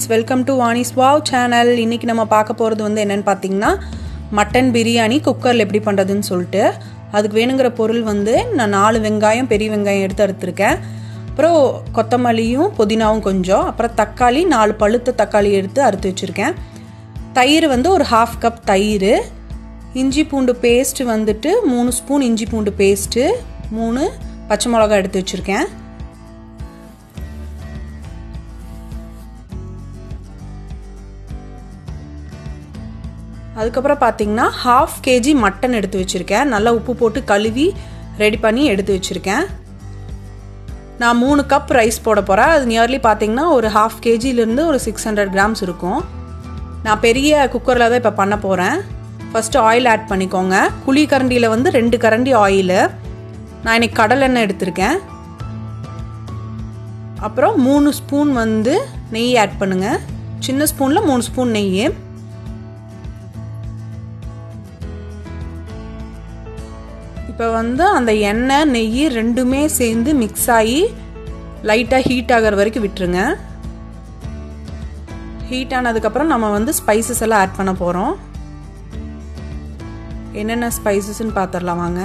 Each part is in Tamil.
Welcome to Vani's wow channel இன்றைக்கி நம்ம பார்க்க போகிறது வந்து என்னென்னு பார்த்தீங்கன்னா மட்டன் பிரியாணி குக்கரில் எப்படி பண்ணுறதுன்னு சொல்லிட்டு அதுக்கு வேணுங்கிற பொருள் வந்து நான் நாலு வெங்காயம் பெரிய வெங்காயம் எடுத்து அறுத்துருக்கேன் அப்புறம் கொத்தமல்லியும் புதினாவும் கொஞ்சம் அப்புறம் தக்காளி நாலு பழுத்த தக்காளி எடுத்து அறுத்து வச்சுருக்கேன் தயிர் வந்து ஒரு ஹாஃப் கப் தயிர் இஞ்சி பூண்டு பேஸ்ட் வந்துட்டு மூணு ஸ்பூன் இஞ்சி பூண்டு பேஸ்ட்டு மூணு பச்சை மிளகா எடுத்து வச்சுருக்கேன் அதுக்கப்புறம் பார்த்தீங்கன்னா ஹாஃப் கேஜி மட்டன் எடுத்து வச்சுருக்கேன் நல்லா உப்பு போட்டு கழுவி ரெடி பண்ணி எடுத்து வச்சுருக்கேன் நான் மூணு கப் ரைஸ் போட போகிறேன் அது நியர்லி பார்த்தீங்கன்னா ஒரு ஹாஃப் கேஜிலேருந்து ஒரு சிக்ஸ் ஹண்ட்ரட் கிராம்ஸ் இருக்கும் நான் பெரிய குக்கரில் தான் இப்போ பண்ண போகிறேன் ஃபஸ்ட்டு ஆயில் ஆட் பண்ணிக்கோங்க குழி கரண்டியில் வந்து ரெண்டு கரண்டி ஆயிலு நான் இன்னைக்கு கடலெண்ணெய் எடுத்திருக்கேன் அப்புறம் மூணு ஸ்பூன் வந்து நெய் ஆட் பண்ணுங்கள் சின்ன ஸ்பூனில் மூணு ஸ்பூன் நெய் இப்போ வந்து அந்த எண்ணெய் நெய் ரெண்டுமே சேர்ந்து மிக்ஸ் ஆகி லைட்டாக ஹீட் ஆகிற வரைக்கும் விட்டுருங்க ஹீட் ஆனதுக்கப்புறம் நம்ம வந்து ஸ்பைசஸ் எல்லாம் ஆட் பண்ண போகிறோம் என்னென்ன ஸ்பைசஸ்ன்னு பார்த்துடலாம் வாங்க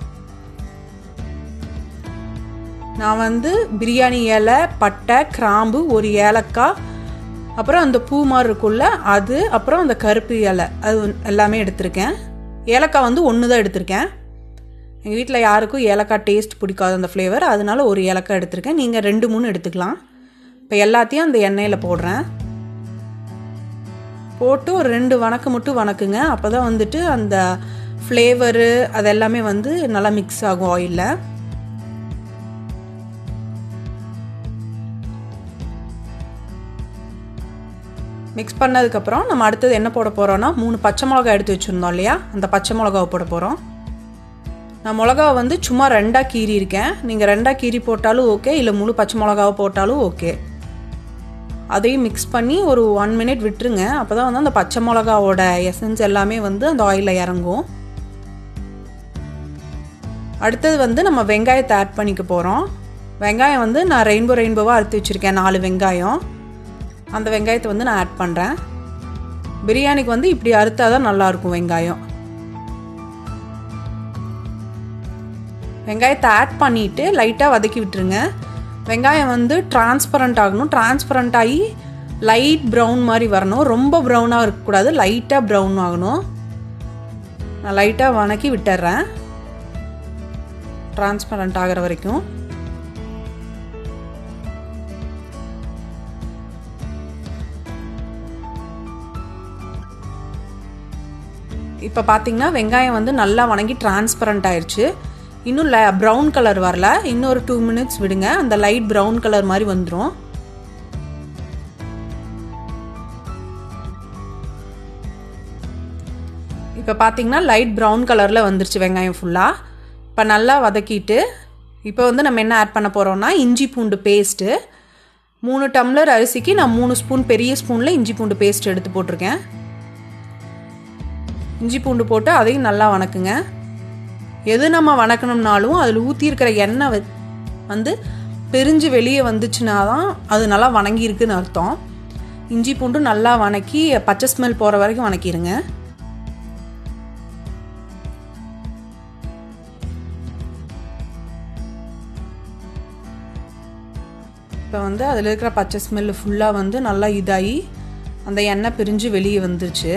நான் வந்து பிரியாணி இலை பட்டை கிராம்பு ஒரு ஏலக்காய் அப்புறம் அந்த பூ மாதிரி இருக்குல்ல அது அப்புறம் அந்த கருப்பு இலை அது எல்லாமே எடுத்திருக்கேன் ஏலக்காய் வந்து ஒன்று தான் எடுத்திருக்கேன் எங்கள் வீட்டில் யாருக்கும் ஏலக்காய் டேஸ்ட் பிடிக்காது அந்த ஃப்ளேவர் அதனால ஒரு ஏலக்காய் எடுத்திருக்கேன் நீங்கள் ரெண்டு மூணு எடுத்துக்கலாம் இப்போ எல்லாத்தையும் அந்த எண்ணெயில் போடுறேன் போட்டு ஒரு ரெண்டு வணக்கு மட்டும் வணக்குங்க அப்போ தான் வந்துட்டு அந்த ஃப்ளேவரு அது எல்லாமே வந்து நல்லா மிக்ஸ் ஆகும் ஆயிலில் மிக்ஸ் பண்ணதுக்கப்புறம் நம்ம அடுத்தது என்ன போட போகிறோன்னா மூணு பச்சை மிளகா எடுத்து வச்சுருந்தோம் இல்லையா அந்த பச்சை மிளகாவை போட போகிறோம் நான் மிளகாவை வந்து சும்மா ரெண்டாக கீறி இருக்கேன் நீங்கள் ரெண்டாக கீறி போட்டாலும் ஓகே இல்லை முழு பச்சை மிளகாவை போட்டாலும் ஓகே அதையும் மிக்ஸ் பண்ணி ஒரு ஒன் மினிட் விட்டுருங்க அப்போ தான் வந்து அந்த பச்சை மிளகாவோட எசன்ஸ் எல்லாமே வந்து அந்த ஆயிலில் இறங்கும் அடுத்தது வந்து நம்ம வெங்காயத்தை ஆட் பண்ணிக்க போகிறோம் வெங்காயம் வந்து நான் ரெயின்போ ரெயின்போவாக அறுத்து வச்சுருக்கேன் நாலு வெங்காயம் அந்த வெங்காயத்தை வந்து நான் ஆட் பண்ணுறேன் பிரியாணிக்கு வந்து இப்படி அறுத்தா தான் நல்லாயிருக்கும் வெங்காயம் வெங்காயத்தை ஆட் பண்ணிவிட்டு லைட்டாக வதக்கி விட்டுருங்க வெங்காயம் வந்து டிரான்ஸ்பரண்ட் ஆகணும் டிரான்ஸ்பரண்ட் ஆகி லைட் ப்ரௌன் மாதிரி வரணும் ரொம்ப ப்ரௌனாக இருக்கக்கூடாது லைட்டாக ப்ரௌன் ஆகணும் நான் லைட்டாக வணக்கி விட்டுறேன் டிரான்ஸ்பரண்ட் ஆகிற வரைக்கும் இப்போ பார்த்தீங்கன்னா வெங்காயம் வந்து நல்லா வணங்கி டிரான்ஸ்பரண்ட் ஆயிடுச்சு இன்னும் ல ப்ரௌன் கலர் வரல இன்னொரு டூ மினிட்ஸ் விடுங்க அந்த லைட் ப்ரௌன் கலர் மாதிரி வந்துடும் இப்போ பார்த்தீங்கன்னா லைட் ப்ரௌன் கலரில் வந்துருச்சு வெங்காயம் ஃபுல்லாக இப்போ நல்லா வதக்கிட்டு இப்போ வந்து நம்ம என்ன ஆட் பண்ண போகிறோம்னா இஞ்சி பூண்டு பேஸ்ட்டு மூணு டம்ளர் அரிசிக்கு நான் மூணு ஸ்பூன் பெரிய ஸ்பூனில் இஞ்சி பூண்டு பேஸ்ட் எடுத்து போட்டிருக்கேன் இஞ்சி பூண்டு போட்டு அதையும் நல்லா வணக்குங்க எது நம்ம வணக்கணும்னாலும் அதில் ஊற்றிருக்கிற எண்ணெய் வந்து பிரிஞ்சு வெளியே வந்துச்சுன்னா தான் அது நல்லா வணங்கியிருக்குன்னு அர்த்தம் இஞ்சி பூண்டு நல்லா வணக்கி பச்சை ஸ்மெல் போகிற வரைக்கும் வணக்கிடுங்க இப்போ வந்து அதில் இருக்கிற பச்சை ஸ்மெல்லு ஃபுல்லாக வந்து நல்லா இதாகி அந்த எண்ணெய் பிரிஞ்சு வெளியே வந்துருச்சு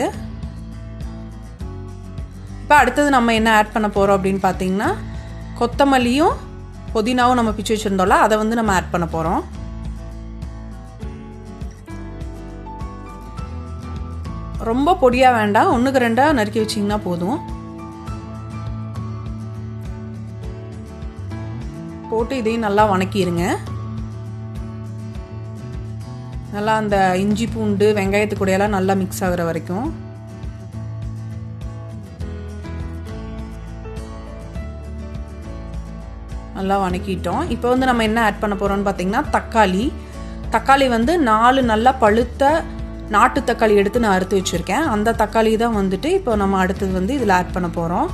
இப்போ அடுத்தது நம்ம என்ன ஆட் பண்ண போகிறோம் அப்படின்னு பார்த்தீங்கன்னா கொத்தமல்லியும் புதினாவும் நம்ம பிச்சு வச்சுருந்தோம்ல அதை வந்து நம்ம ஆட் பண்ண போகிறோம் ரொம்ப பொடியாக வேண்டாம் ஒன்றுக்கு ரெண்டாக நறுக்கி வச்சிங்கன்னா போதும் போட்டு இதையும் நல்லா வணக்கிடுங்க நல்லா அந்த இஞ்சி பூண்டு வெங்காயத்து கூடையெல்லாம் நல்லா மிக்ஸ் ஆகுற வரைக்கும் நல்லா வணக்கிட்டோம் இப்போ வந்து நம்ம என்ன ஆட் பண்ண போகிறோம்னு பார்த்தீங்கன்னா தக்காளி தக்காளி வந்து நாலு நல்லா பழுத்த நாட்டு தக்காளி எடுத்து நான் அறுத்து வச்சுருக்கேன் அந்த தக்காளி தான் வந்துட்டு இப்போ நம்ம அடுத்தது வந்து இதில் ஆட் பண்ண போகிறோம்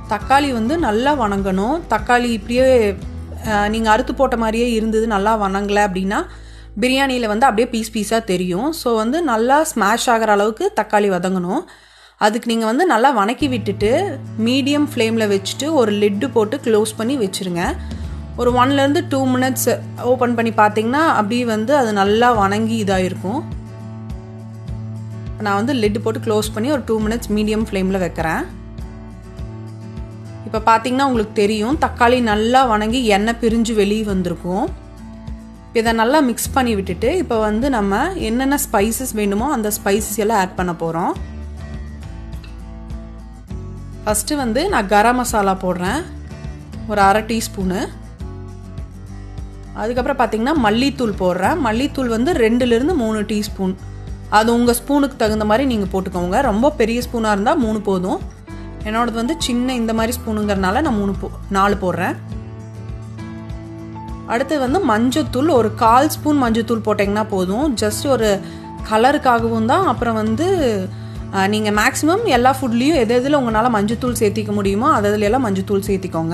தக்காளி வந்து நல்லா வணங்கணும் தக்காளி இப்படியே நீங்கள் அறுத்து போட்ட மாதிரியே இருந்தது நல்லா வணங்கலை அப்படின்னா பிரியாணியில் வந்து அப்படியே பீஸ் பீஸாக தெரியும் ஸோ வந்து நல்லா ஸ்மாஷ் ஆகிற அளவுக்கு தக்காளி வதங்கணும் அதுக்கு நீங்கள் வந்து நல்லா வணக்கி விட்டுட்டு மீடியம் ஃப்ளேமில் வச்சுட்டு ஒரு லிட்டு போட்டு க்ளோஸ் பண்ணி வச்சுருங்க ஒரு ஒன்லேருந்து டூ மினிட்ஸ் ஓப்பன் பண்ணி பார்த்தீங்கன்னா அப்படியே வந்து அது நல்லா வணங்கி இதாக இருக்கும் நான் வந்து லிட்டு போட்டு க்ளோஸ் பண்ணி ஒரு டூ மினிட்ஸ் மீடியம் ஃப்ளேமில் வைக்கிறேன் இப்போ பார்த்தீங்கன்னா உங்களுக்கு தெரியும் தக்காளி நல்லா வணங்கி எண்ணெய் பிரிஞ்சு வெளியே வந்திருக்கும் இதை நல்லா மிக்ஸ் பண்ணி விட்டுட்டு இப்போ வந்து நம்ம என்னென்ன ஸ்பைசஸ் வேணுமோ அந்த ஸ்பைசஸ் எல்லாம் ஆட் பண்ண போகிறோம் ஃபஸ்ட்டு வந்து நான் கரம் மசாலா போடுறேன் ஒரு அரை டீஸ்பூனு அதுக்கப்புறம் பார்த்தீங்கன்னா மல்லித்தூள் போடுறேன் மல்லித்தூள் வந்து ரெண்டுலேருந்து மூணு டீஸ்பூன் அது உங்கள் ஸ்பூனுக்கு தகுந்த மாதிரி நீங்கள் போட்டுக்கோங்க ரொம்ப பெரிய ஸ்பூனாக இருந்தால் மூணு போதும் என்னோடது வந்து சின்ன இந்த மாதிரி ஸ்பூனுங்கிறனால நான் மூணு போ நாலு போடுறேன் அடுத்து வந்து மஞ்சத்தூள் ஒரு கால் ஸ்பூன் மஞ்சத்தூள் போட்டிங்கன்னா போதும் ஜஸ்ட் ஒரு கலருக்காகவும் தான் அப்புறம் வந்து நீங்கள் மேக்ஸிமம் எல்லா ஃபுட்லேயும் எது எதில் உங்களால் மஞ்சத்தூள் சேர்த்திக்க முடியுமோ அது எல்லாம் மஞ்சத்தூள் சேர்த்திக்கோங்க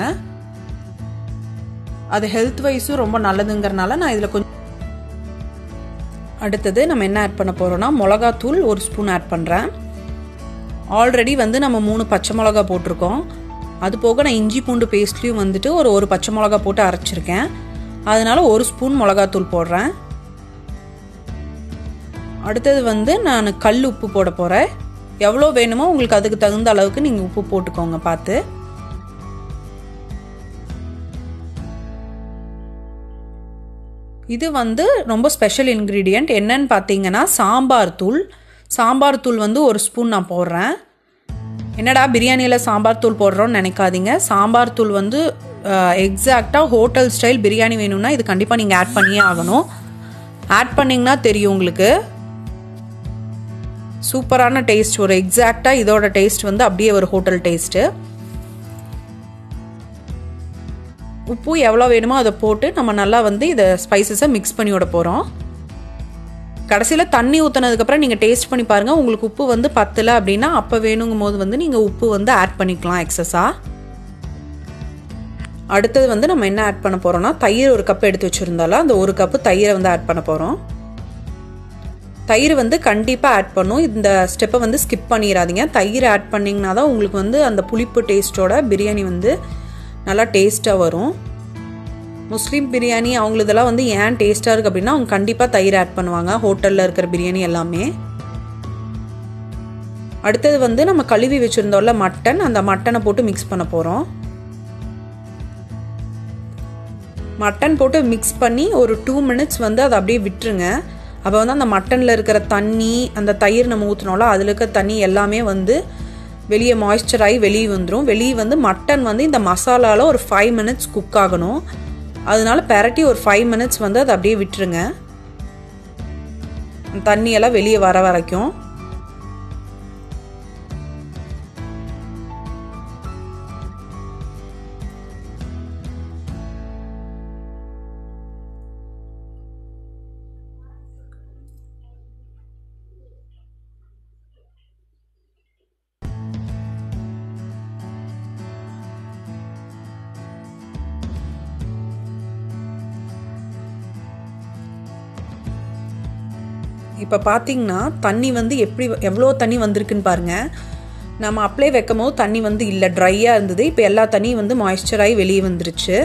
அது ஹெல்த் வைஸும் ரொம்ப நல்லதுங்கிறனால நான் இதில் கொஞ்சம் அடுத்தது நம்ம என்ன ஆட் பண்ண போகிறோம்னா மிளகாத்தூள் ஒரு ஸ்பூன் ஆட் பண்ணுறேன் ஆல்ரெடி வந்து நம்ம மூணு பச்சை மிளகா போட்டிருக்கோம் அது போக நான் இஞ்சி பூண்டு பேஸ்ட்லேயும் வந்துட்டு ஒரு ஒரு பச்சை மிளகா போட்டு அரைச்சிருக்கேன் அதனால ஒரு ஸ்பூன் மிளகாத்தூள் போடுறேன் அடுத்தது வந்து நான் கல் உப்பு போட போகிறேன் எவ்வளோ வேணுமோ உங்களுக்கு அதுக்கு தகுந்த அளவுக்கு நீங்கள் உப்பு போட்டுக்கோங்க பார்த்து இது வந்து ரொம்ப ஸ்பெஷல் இன்க்ரீடியண்ட் என்னன்னு பார்த்தீங்கன்னா சாம்பார் தூள் சாம்பார் தூள் வந்து ஒரு ஸ்பூன் நான் போடுறேன் என்னடா பிரியாணியில் சாம்பார் தூள் போடுறோன்னு நினைக்காதீங்க சாம்பார் தூள் வந்து எக்ஸாக்டாக ஹோட்டல் ஸ்டைல் பிரியாணி வேணும்னா இது கண்டிப்பாக நீங்கள் ஆட் பண்ணியே ஆகணும் ஆட் பண்ணிங்கன்னா தெரியும் உங்களுக்கு சூப்பரான டேஸ்ட் ஒரு எக்ஸாக்டாக இதோட டேஸ்ட் வந்து அப்படியே ஒரு ஹோட்டல் டேஸ்ட்டு உப்பு எவ்வளோ வேணுமோ அதை போட்டு நம்ம நல்லா வந்து இதை ஸ்பைசஸை மிக்ஸ் பண்ணி விட போகிறோம் கடைசியில் தண்ணி ஊற்றினதுக்கப்புறம் நீங்கள் டேஸ்ட் பண்ணி பாருங்கள் உங்களுக்கு உப்பு வந்து பத்தலை அப்படின்னா அப்போ வேணுங்கும் போது வந்து நீங்கள் உப்பு வந்து ஆட் பண்ணிக்கலாம் எக்ஸஸாக அடுத்தது வந்து நம்ம என்ன ஆட் பண்ண போகிறோம்னா தயிர் ஒரு கப் எடுத்து வச்சுருந்தாலும் அந்த ஒரு கப்பு தயிரை வந்து ஆட் பண்ண போகிறோம் தயிர் வந்து கண்டிப்பாக ஆட் பண்ணும் இந்த ஸ்டெப்பை வந்து ஸ்கிப் பண்ணிடாதீங்க தயிர் ஆட் பண்ணிங்கன்னா தான் உங்களுக்கு வந்து அந்த புளிப்பு டேஸ்ட்டோட பிரியாணி வந்து நல்லா டேஸ்ட்டாக வரும் முஸ்லீம் பிரியாணி அவங்களதெல்லாம் வந்து ஏன் டேஸ்ட்டாக இருக்குது அப்படின்னா அவங்க கண்டிப்பாக தயிர் ஆட் பண்ணுவாங்க ஹோட்டலில் இருக்கிற பிரியாணி எல்லாமே அடுத்தது வந்து நம்ம கழுவி வச்சுருந்தோம்ல மட்டன் அந்த மட்டனை போட்டு மிக்ஸ் பண்ண போகிறோம் மட்டன் போட்டு மிக்ஸ் பண்ணி ஒரு டூ மினிட்ஸ் வந்து அதை அப்படியே விட்டுருங்க அப்போ வந்து அந்த மட்டனில் இருக்கிற தண்ணி அந்த தயிர் நம்ம ஊற்றினோம்ல அதில் இருக்க தண்ணி எல்லாமே வந்து வெளியே மாய்ஸ்சர் ஆகி வெளியே வந்துடும் வெளியே வந்து மட்டன் வந்து இந்த மசாலாவில் ஒரு ஃபைவ் மினிட்ஸ் குக் ஆகணும் அதனால பெரட்டி ஒரு ஃபைவ் மினிட்ஸ் வந்து அதை அப்படியே விட்டுருங்க தண்ணியெல்லாம் வெளியே வர வரைக்கும் இப்போ பார்த்தீங்கன்னா தண்ணி வந்து எப்படி எவ்வளோ தண்ணி வந்திருக்குன்னு பாருங்கள் நம்ம அப்ளை வைக்கும் போது தண்ணி வந்து இல்லை ட்ரையாக இருந்தது இப்போ எல்லா தண்ணியும் வந்து மாய்ஸ்சராகி வெளியே வந்துருச்சு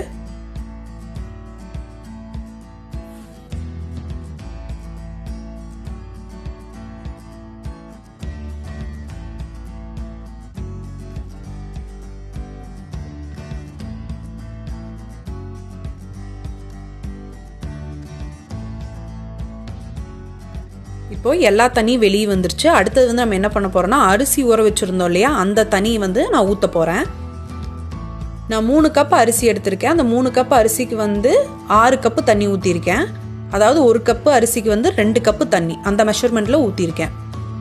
இப்போ எல்லா தண்ணியும் வெளியே வந்துருச்சு அடுத்தது வந்து நம்ம என்ன பண்ண போறோம்னா அரிசி ஊற வச்சுருந்தோம் இல்லையா அந்த தண்ணியை வந்து நான் ஊற்ற போகிறேன் நான் மூணு கப் அரிசி எடுத்திருக்கேன் அந்த மூணு கப் அரிசிக்கு வந்து ஆறு கப்பு தண்ணி ஊற்றிருக்கேன் அதாவது ஒரு கப்பு அரிசிக்கு வந்து ரெண்டு கப்பு தண்ணி அந்த மெஷர்மெண்ட்டில் ஊற்றிருக்கேன்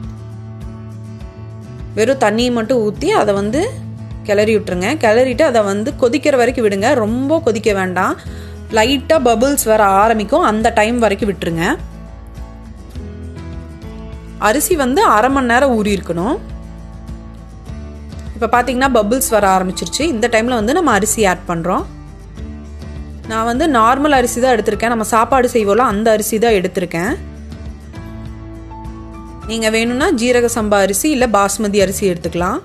வெறும் தண்ணியை மட்டும் ஊற்றி அதை வந்து கிளறி விட்டுருங்க கிளறிட்டு அதை வந்து கொதிக்கிற வரைக்கும் விடுங்க ரொம்ப கொதிக்க வேண்டாம் லைட்டாக பபுள்ஸ் வர ஆரம்பிக்கும் அந்த டைம் வரைக்கும் விட்டுருங்க அரிசி வந்து அரை மணி நேரம் ஊறி இருக்கணும் இப்போ பார்த்தீங்கன்னா பபிள்ஸ் வர ஆரம்பிச்சிருச்சு இந்த டைமில் வந்து நம்ம அரிசி ஆட் பண்ணுறோம் நான் வந்து நார்மல் அரிசி தான் எடுத்திருக்கேன் நம்ம சாப்பாடு செய்வோம்ல அந்த அரிசி தான் எடுத்திருக்கேன் நீங்கள் வேணும்னா ஜீரக சம்பா அரிசி இல்லை பாஸ்மதி அரிசி எடுத்துக்கலாம்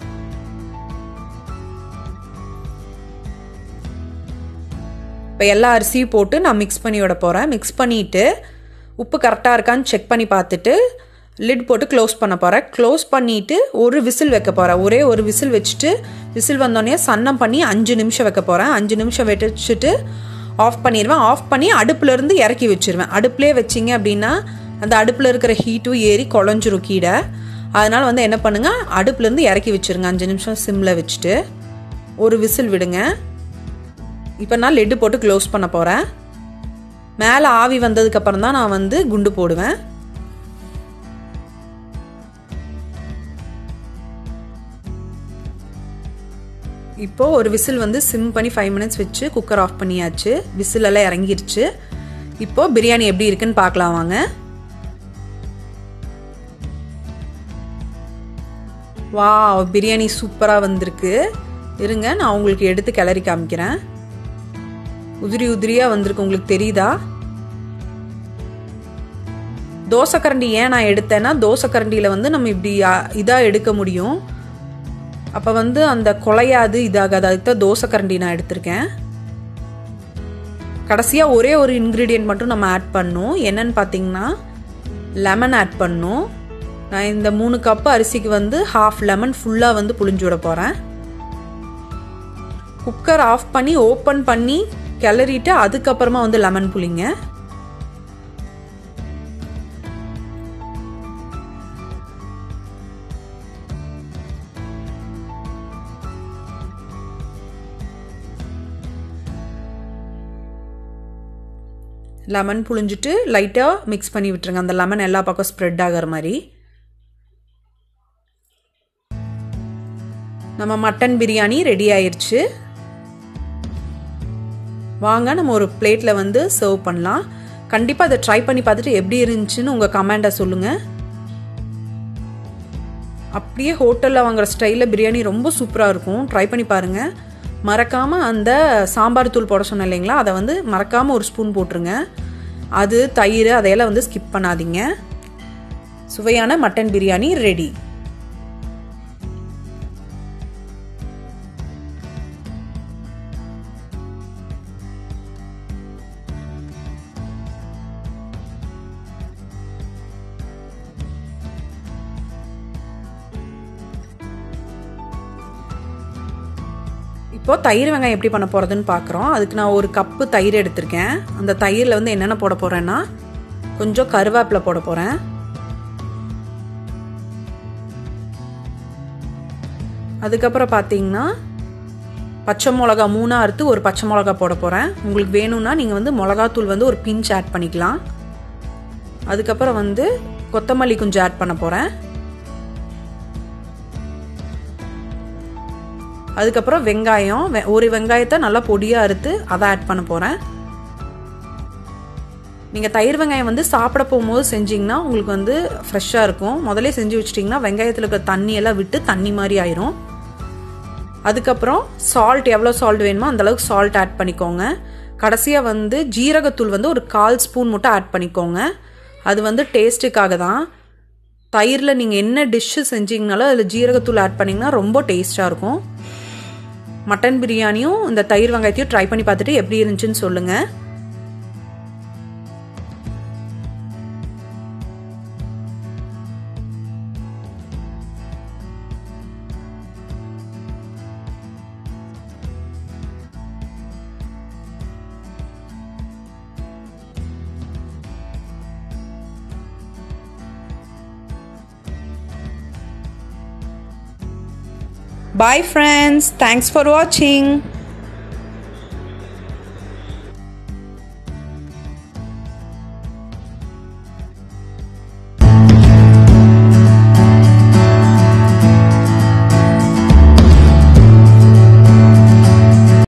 இப்போ எல்லா அரிசியும் போட்டு நான் மிக்ஸ் பண்ணி விட போகிறேன் மிக்ஸ் பண்ணிவிட்டு உப்பு கரெக்டாக இருக்கான்னு செக் பண்ணி பார்த்துட்டு லிட் போட்டு க்ளோஸ் பண்ண போகிறேன் க்ளோஸ் பண்ணிவிட்டு ஒரு விசில் வைக்க போகிறேன் ஒரே ஒரு விசில் வச்சுட்டு விசில் வந்தோடனே சன்னம் பண்ணி அஞ்சு நிமிஷம் வைக்க போகிறேன் அஞ்சு நிமிஷம் வச்சுட்டு ஆஃப் பண்ணிடுவேன் ஆஃப் பண்ணி அடுப்புலேருந்து இறக்கி வச்சுருவேன் அடுப்புலேயே வச்சிங்க அப்படின்னா அந்த அடுப்பில் இருக்கிற ஹீட்டும் ஏறி குழஞ்சிரும் கீழே அதனால் வந்து என்ன பண்ணுங்கள் அடுப்புலேருந்து இறக்கி வச்சுருங்க அஞ்சு நிமிஷம் சிம்மில் வச்சுட்டு ஒரு விசில் விடுங்க இப்போ நான் லெட்டு போட்டு க்ளோஸ் பண்ண போகிறேன் மேலே ஆவி வந்ததுக்கப்புறம் தான் நான் வந்து குண்டு போடுவேன் இப்போது ஒரு விசில் வந்து சிம் பண்ணி ஃபைவ் மினிட்ஸ் வச்சு குக்கர் ஆஃப் பண்ணியாச்சு விசில் எல்லாம் இறங்கிருச்சு இப்போது பிரியாணி எப்படி இருக்குன்னு பார்க்கலாம் வாங்க வா பிரியாணி சூப்பராக வந்திருக்கு இருங்க நான் உங்களுக்கு எடுத்து கிளறி காமிக்கிறேன் உதிரி உதிரியாக வந்திருக்கு உங்களுக்கு தெரியுதா தோசைக்கரண்டி ஏன் நான் எடுத்தேன்னா தோசைக்கரண்டியில் வந்து நம்ம இப்படி இதாக எடுக்க முடியும் அப்போ வந்து அந்த குலையாது இதாகாது அதுக்கு தான் தோசைக்கரண்டி நான் எடுத்திருக்கேன் கடைசியாக ஒரே ஒரு இன்க்ரீடியன்ட் மட்டும் நம்ம ஆட் பண்ணோம் என்னன்னு பார்த்தீங்கன்னா லெமன் ஆட் பண்ணோம் நான் இந்த மூணு கப்பு அரிசிக்கு வந்து ஹாஃப் லெமன் ஃபுல்லாக வந்து புளிஞ்சு விட போகிறேன் குக்கர் ஆஃப் பண்ணி ஓப்பன் பண்ணி கிளறிட்டு அதுக்கப்புறமா வந்து லெமன் புளிங்க லெமன் புழிஞ்சிட்டு லைட்டாக மிக்ஸ் பண்ணி விட்டுருங்க அந்த லெமன் எல்லா பக்கம் ஸ்ப்ரெட் ஆகிற மாதிரி நம்ம மட்டன் பிரியாணி ரெடி ஆயிடுச்சு வாங்க நம்ம ஒரு பிளேட்டில் வந்து சர்வ் பண்ணலாம் கண்டிப்பாக அதை ட்ரை பண்ணி பார்த்துட்டு எப்படி இருந்துச்சுன்னு உங்கள் கமெண்ட்டை சொல்லுங்கள் அப்படியே ஹோட்டலில் வாங்குற ஸ்டைலில் பிரியாணி ரொம்ப சூப்பராக இருக்கும் ட்ரை பண்ணி பாருங்கள் மறக்காமல் அந்த சாம்பார் தூள் போட சொன்னேன் இல்லைங்களா அதை வந்து மறக்காமல் ஒரு ஸ்பூன் போட்டுருங்க அது தயிர் அதையெல்லாம் வந்து ஸ்கிப் பண்ணாதீங்க சுவையான மட்டன் பிரியாணி ரெடி இப்போ தயிர் வெங்காயம் எப்படி பண்ண போகிறதுன்னு பார்க்குறோம் அதுக்கு நான் ஒரு கப்பு தயிர் எடுத்திருக்கேன் அந்த தயிரில் வந்து என்னென்ன போட போகிறேன்னா கொஞ்சம் கருவேப்பிலை போட போகிறேன் அதுக்கப்புறம் பார்த்தீங்கன்னா பச்சை மிளகா மூணாக அறுத்து ஒரு பச்சை மிளகா போட போகிறேன் உங்களுக்கு வேணும்னா நீங்கள் வந்து மிளகாத்தூள் வந்து ஒரு பிஞ்ச் ஆட் பண்ணிக்கலாம் அதுக்கப்புறம் வந்து கொத்தமல்லி கொஞ்சம் ஆட் பண்ண போகிறேன் அதுக்கப்புறம் வெங்காயம் ஒரு வெங்காயத்தை நல்லா பொடியாக அறுத்து அதை ஆட் பண்ண போகிறேன் நீங்கள் தயிர் வெங்காயம் வந்து சாப்பிட போகும்போது செஞ்சிங்கன்னா உங்களுக்கு வந்து ஃப்ரெஷ்ஷாக இருக்கும் முதலே செஞ்சு வச்சிட்டிங்கன்னா வெங்காயத்தில் இருக்கிற தண்ணியெல்லாம் விட்டு தண்ணி மாதிரி ஆயிரும் அதுக்கப்புறம் சால்ட் எவ்வளோ சால்ட் வேணுமோ அந்தளவுக்கு சால்ட் ஆட் பண்ணிக்கோங்க கடைசியாக வந்து ஜீரகத்தூள் வந்து ஒரு கால் ஸ்பூன் மட்டும் ஆட் பண்ணிக்கோங்க அது வந்து டேஸ்ட்டுக்காக தான் தயிரில் நீங்கள் என்ன டிஷ்ஷு செஞ்சிங்கனாலும் அதில் ஜீரகத்தூள் ஆட் பண்ணிங்கன்னா ரொம்ப டேஸ்ட்டாக இருக்கும் மட்டன் பிரியாணியும் இந்த தயிர் வெங்காயத்தையும் ட்ரை பண்ணி பார்த்துட்டு எப்படி இருந்துச்சுன்னு சொல்லுங்கள் Bye friends. Thanks for watching.